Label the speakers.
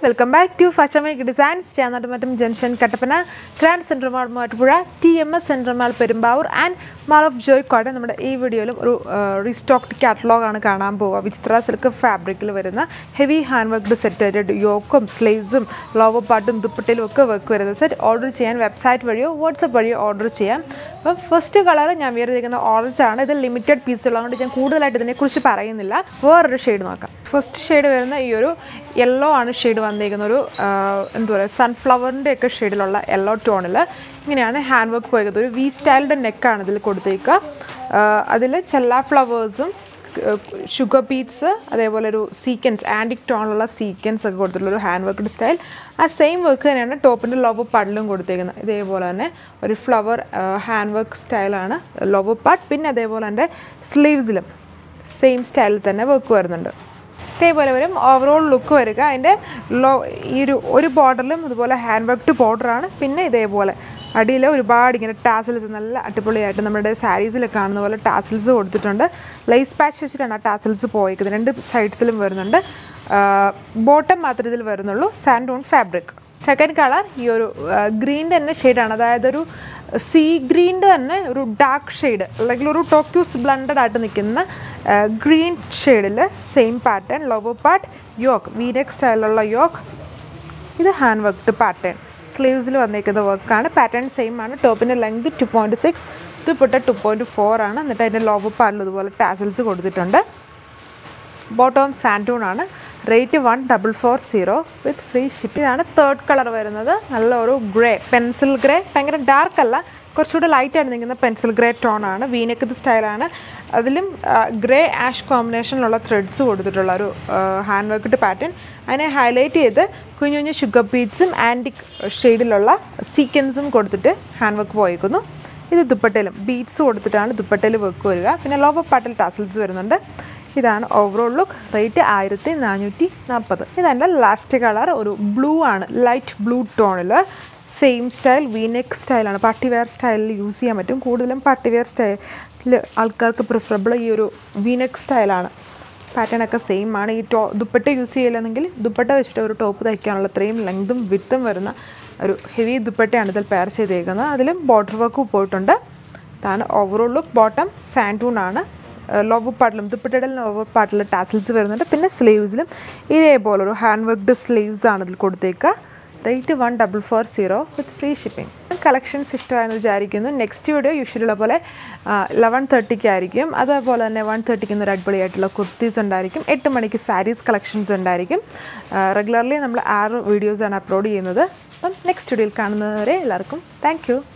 Speaker 1: welcome back to ഫഷമേക്ക് designs Chennattumattom junction Kattappana grand central mall Muvattupuzha T M S central mall Perumbavoor and mall of joy കോട്ട നമ്മുടെ ഈ വീഡിയോയിലും ഒരു റീസ്റ്റോക്ഡ് കാറ്റലോഗാണ് കാണാൻ പോവുക വിചിത്ര സിൽക്ക് ഫാബ്രിക്കിൽ വരുന്ന ഹെവി ഹാൻഡ് വർക്ക്ഡ് സെറ്റ് യോക്കും സ്ലേസും ലോവർ പാട്ടും ദുപ്പട്ടയിലും ഒക്കെ വർക്ക് വരുന്ന സെറ്റ് ഓർഡർ ചെയ്യാൻ വെബ്സൈറ്റ് വഴിയോ വാട്സപ്പ് വഴിയോ ഓർഡർ ചെയ്യാം അപ്പം ഫസ്റ്റ് കളർ ഞാൻ വേറെ ചെയ്തിരിക്കുന്ന ഓറഞ്ച് ആണ് ഇത് ലിമിറ്റഡ് പീസ് ഉള്ളതുകൊണ്ട് ഞാൻ കൂടുതലായിട്ട് ഇതിനെക്കുറിച്ച് പറയുന്നില്ല വേറൊരു ഷെയ്ഡ് നോക്കാം ഫസ്റ്റ് ഷെയ്ഡ് വരുന്ന ഈ ഒരു യെല്ലോ ആണ് ഷെയ്ഡ് വന്നിരിക്കുന്ന ഒരു ആ, എന്താ പറയുക സൺഫ്ലവറിൻ്റെ ഒക്കെ ഷെയ്ഡിലുള്ള യെല്ലോ ടോണിൽ ഇങ്ങനെയാണ് ഹാൻഡ് വർക്ക് പോയത് ഒരു വി സ്റ്റൈലിൻ്റെ നെക്കാണ് ഇതിൽ കൊടുത്തേക്കുക അതിൽ ചെല്ലാ ഫ്ലവേഴ്സും ഷുഗർ ബീറ്റ്സ് അതേപോലെ ഒരു സീക്വൻസ് ആൻറ്റിക് ടോണിലുള്ള സീക്വൻസ് ഒക്കെ കൊടുത്തിട്ടുള്ള ഒരു ഹാൻഡ് വർക്ക്ഡ് സ്റ്റൈൽ ആ സെയിം വർക്ക് തന്നെയാണ് ടോപ്പിൻ്റെ ലോവർ പാർട്ടിലും കൊടുത്തേക്കുന്നത് ഇതേപോലെ തന്നെ ഒരു ഫ്ലവർ ഹാൻഡ് വർക്ക് സ്റ്റൈലാണ് ലോവർ പാർട്ട് പിന്നെ അതേപോലെ തന്നെ സ്ലീവ്സിലും സെയിം സ്റ്റൈലിൽ തന്നെ വർക്ക് വരുന്നുണ്ട് ഇതേപോലെ വരും ഓവറോൾ ലുക്ക് വരിക അതിൻ്റെ ലോ ഈ ഒരു ഒരു ബോർഡറിലും ഇതുപോലെ ഹാൻഡ് വർക്ക്ഡ് ബോർഡറാണ് പിന്നെ ഇതേപോലെ അടിയിൽ ഒരുപാട് ഇങ്ങനെ ടാസിൽസ് നല്ല അടിപൊളിയായിട്ട് നമ്മുടെ സാരീസിൽ കാണുന്ന പോലെ ടാസിൽസ് കൊടുത്തിട്ടുണ്ട് ലേസ് പാച്ച് വെച്ചിട്ടാണ് ആ ടാസിൽസ് പോയേക്കുന്നത് രണ്ട് സൈഡ്സിലും വരുന്നുണ്ട് ബോട്ടം മാത്രമേ ഇതിൽ വരുന്നുള്ളൂ സാൻഡോൺ ഫാബ്രിക് സെക്കൻഡ് കളർ ഈ ഒരു ഗ്രീൻ്റെ തന്നെ ഷെയ്ഡാണ് അതായത് ഒരു സീ ഗ്രീൻ്റെ തന്നെ ഒരു ഡാർക്ക് ഷെയ്ഡ് അല്ലെങ്കിൽ ഒരു ടോക്യൂസ് ബ്ലണ്ടഡ് ആയിട്ട് നിൽക്കുന്ന ഗ്രീൻ ഷെയ്ഡിൽ same pattern lower part yoke V neck സ്റ്റൈലുള്ള യോക്ക് ഇത് ഹാൻഡ് വർക്ക്ഡ് പാറ്റേൺ സ്ലീവ്സിൽ വന്നേക്കുന്ന വർക്കാണ് പാറ്റേൺ സെയിം ആണ് ടോപ്പിൻ്റെ length two point six dupatta two point four ആണ് എന്നിട്ട് അതിൻ്റെ ലോവർ പാർട്ടിൽ ഇതുപോലെ ടാസൽസ് കൊടുത്തിട്ടുണ്ട് ബോട്ടം സാൻഡൂൺ ആണ് rate one double four zero with free ship ഇതാണ് തേർഡ് കളർ വരുന്നത് നല്ല ഒരു ഗ്രേ പെൻസിൽ ഗ്രേ ഭയങ്കര ഡാർക്ക് അല്ല കുറച്ചുകൂടെ ലൈറ്റ് ആയിട്ട് നിൽക്കുന്ന പെൻസിൽ ഗ്രേ ടോൺ ആണ് വീനക്കത്ത് സ്റ്റൈലാണ് അതിലും ഗ്രേ ആഷ് കോമ്പിനേഷനിലുള്ള ത്രെഡ്സ് കൊടുത്തിട്ടുള്ള ഒരു ഹാൻഡ് വർക്ക്ഡ് പാറ്റേൺ അതിനെ ഹൈലൈറ്റ് ചെയ്ത് കുഞ്ഞു കുഞ്ഞു ഷുഗർ ബീഡ്സും ആൻറ്റിക് ഷെയ്ഡിലുള്ള സീക്വൻസും കൊടുത്തിട്ട് ഹാൻഡ് വർക്ക് പോയേക്കുന്നു ഇത് ദുപ്പട്ടയിലും ബീഡ്സ് കൊടുത്തിട്ടാണ് ദുപ്പട്ടയിൽ വർക്ക് വരിക പിന്നെ ലോവർ പാട്ടിൽ ടാസിൽസ് വരുന്നുണ്ട് ഇതാണ് ഓവറോൾ ലുക്ക് റേറ്റ് ആയിരത്തി നാനൂറ്റി നാൽപ്പത് ഇതല്ല ലാസ്റ്റ് കളർ ഒരു ബ്ലൂ ആണ് ലൈറ്റ് ബ്ലൂ ടോണിൽ സെയിം സ്റ്റൈൽ വീനെക്ക് സ്റ്റൈലാണ് പാർട്ടി വെയർ സ്റ്റൈലിൽ യൂസ് ചെയ്യാൻ പറ്റും കൂടുതലും പാർട്ടി വെയർ സ്റ്റൈലിൽ ആൾക്കാർക്ക് പ്രിഫറബിൾ ഈ ഒരു വീനെക്ക് സ്റ്റൈലാണ് പാറ്റേൺ ഒക്കെ സെയിം ആണ് ഈ ടോ ദുപ്പട്ട യൂസ് ചെയ്യില്ലെന്നെങ്കിൽ ദുപ്പട്ട വെച്ചിട്ട് ഒരു ടോപ്പ് തയ്ക്കാനുള്ള അത്രയും ലെങ്തും വിത്തും വരുന്ന ഒരു ഹെവി ദുപ്പട്ടയാണ് ഇതിൽ പെയർ ചെയ്തേക്കുന്നത് അതിലും ബോർഡർ വർക്ക് പോയിട്ടുണ്ട് ഇതാണ് ഓവറോൾ ലുക്ക് ബോട്ടം സാൻഡൂൺ ആണ് ലോവർ പാർട്ടിലും ദുപ്പട്ടയുടെ ലോവർ പാർട്ടിൽ ടാസിൽസ് വരുന്നുണ്ട് പിന്നെ സ്ലീവ്സിലും ഇതേപോലെ ഒരു ഹാൻഡ് വർക്ക്ഡ് സ്ലീവ്സ് ആണ് ഇതിൽ കൊടുത്തേക്കുക rate one double four zero with free shipping collections ഇഷ്ടമായെന്ന് വിചാരിക്കുന്നു നെക്സ്റ്റ് വീഡിയോ യൂഷ്വലുള്ള പോലെ ലെവൻ തേർട്ടിക്ക് ആയിരിക്കും അതേപോലെ തന്നെ വൺ തേർട്ടിക്ക് ഒരു അടിപൊളിയായിട്ടുള്ള കുർത്തീസ് ഉണ്ടായിരിക്കും എട്ട് മണിക്ക് സാരീസ് കളക്ഷൻസ് ഉണ്ടായിരിക്കും റെഗുലർലി നമ്മൾ ആറ് വീഡിയോസാണ് അപ്ലോഡ് ചെയ്യുന്നത് അപ്പം നെക്സ്റ്റ് വീഡിയോയിൽ കാണുന്നതുവരെ എല്ലാവർക്കും താങ്ക്